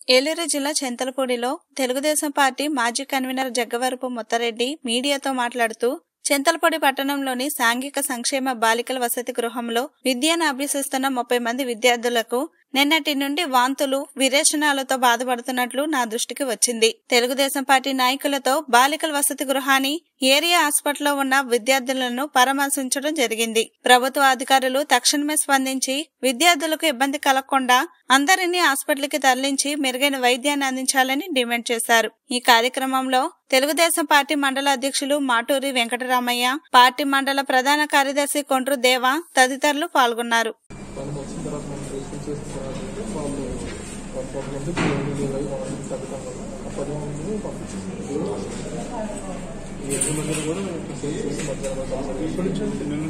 ఏలూరు జిల్లా చింతలపూడిలో తెలుగుదేశం పార్టీ మాజీ కన్వీనర్ జగ్గవరపు ముత్తారెడ్డి మీడియాతో మాట్లాడుతూ చింతలపూడి పట్టణంలోని సాంఘిక సంక్షేమ బాలికల వసతి గృహంలో విద్యను అభ్యసిస్తున్న ముప్పై మంది విద్యార్థులకు నిన్నటి నుండి వాంతులు విరేచనాలతో బాధపడుతున్నట్లు నా దృష్టికి వచ్చింది తెలుగుదేశం పార్టీ నాయకులతో బాలికల వసతి గృహాన్ని ఏరియా హాస్పిటల్లో ఉన్న విద్యార్థులను పరామర్శించడం జరిగింది ప్రభుత్వ అధికారులు తక్షణమే స్పందించి విద్యార్థులకు ఇబ్బంది కలగకుండా అందరినీ హాస్పిటల్కి తరలించి మెరుగైన వైద్యాన్ని అందించాలని డిమాండ్ చేశారు ఈ కార్యక్రమంలో తెలుగుదేశం పార్టీ మండల అధ్యక్షులు మాటూరి వెంకటరామయ్య పార్టీ మండల ప్రధాన కార్యదర్శి కొండ్రు దేవ తదితరులు పాల్గొన్నారు మనం వచ్చిన తర్వాత మనం రిజిస్టర్ చేసిన తర్వాత అయితే వాళ్ళు ఒక పది మంది పిల్లలు ఇరవై మంది తగ్గడం వల్ల ఆ పది మందిని పంపించేసారు ఈ ఎనిమిది మందిని కూడా సేవ్ చేసి మధ్యాహ్నం కలిసి ఇప్పటి నుంచి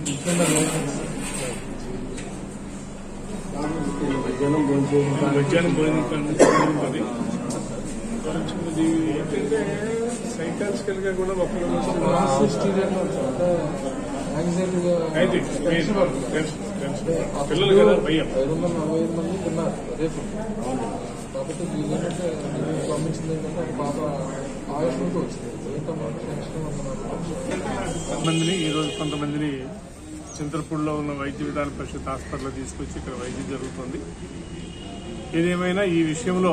మధ్యాహ్నం భోజనం మధ్యాహ్నం భోజనం ఉంటుంది కొంచెం ఇది ఏంటంటే సైకాలజికల్ గా కూడా ఒకరు స్టీరియన్ అంటే యాంగ్జైటీగా అయితే తెలుసు, తెలుసు, తెలుసు. పిల్లలు కదా భయం ఐదు వందల నలభై ఐదు మంది ఉన్నారు రేపు కాబట్టి వీళ్ళు ఏంటంటే నేను పంపించింది ఏంటంటే ఒక పాప ఆయుష్తో వచ్చింది ఏంటమ్మా నెక్స్ట్ కొంతమందిని ఈ రోజు కొంతమందిని చింతలపూడిలో ఉన్న వైద్య విధాన పరిషత్ హాస్పిటల్లో తీసుకొచ్చి ఇక్కడ వైద్యం జరుగుతుంది ఏదేమైనా ఈ విషయంలో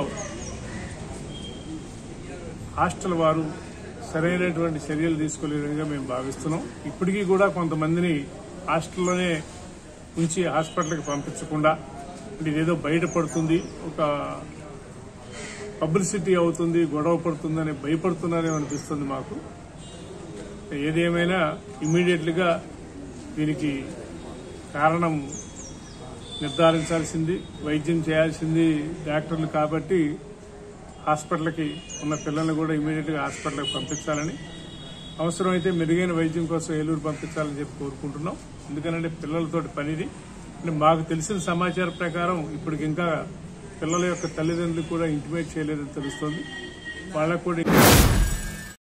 హాస్టల్ వారు సరైనటువంటి చర్యలు తీసుకోలేదని మేము భావిస్తున్నాం ఇప్పటికీ కూడా కొంతమందిని హాస్టల్లోనే ఉంచి హాస్పిటల్కి పంపించకుండా అంటే ఇదేదో బయటపడుతుంది ఒక పబ్లిసిటీ అవుతుంది గొడవ పడుతుందని భయపడుతున్నారేమో అనిపిస్తుంది మాకు ఏదేమైనా ఇమ్మీడియట్లీగా దీనికి కారణం నిర్ధారించాల్సింది వైద్యం చేయాల్సింది డాక్టర్లు కాబట్టి హాస్పిటల్కి ఉన్న పిల్లల్ని కూడా ఇమీడియట్గా హాస్పిటల్కి పంపించాలని అవసరమైతే మెరుగైన వైద్యం కోసం ఏలూరు పంపించాలని చెప్పి కోరుకుంటున్నాం ఎందుకంటే పిల్లలతోటి పనిది అంటే మాకు తెలిసిన సమాచారం ప్రకారం ఇప్పటికి ఇంకా పిల్లల యొక్క తల్లిదండ్రులు కూడా ఇంటిమేట్ చేయలేదని తెలుస్తోంది వాళ్ళకు కూడా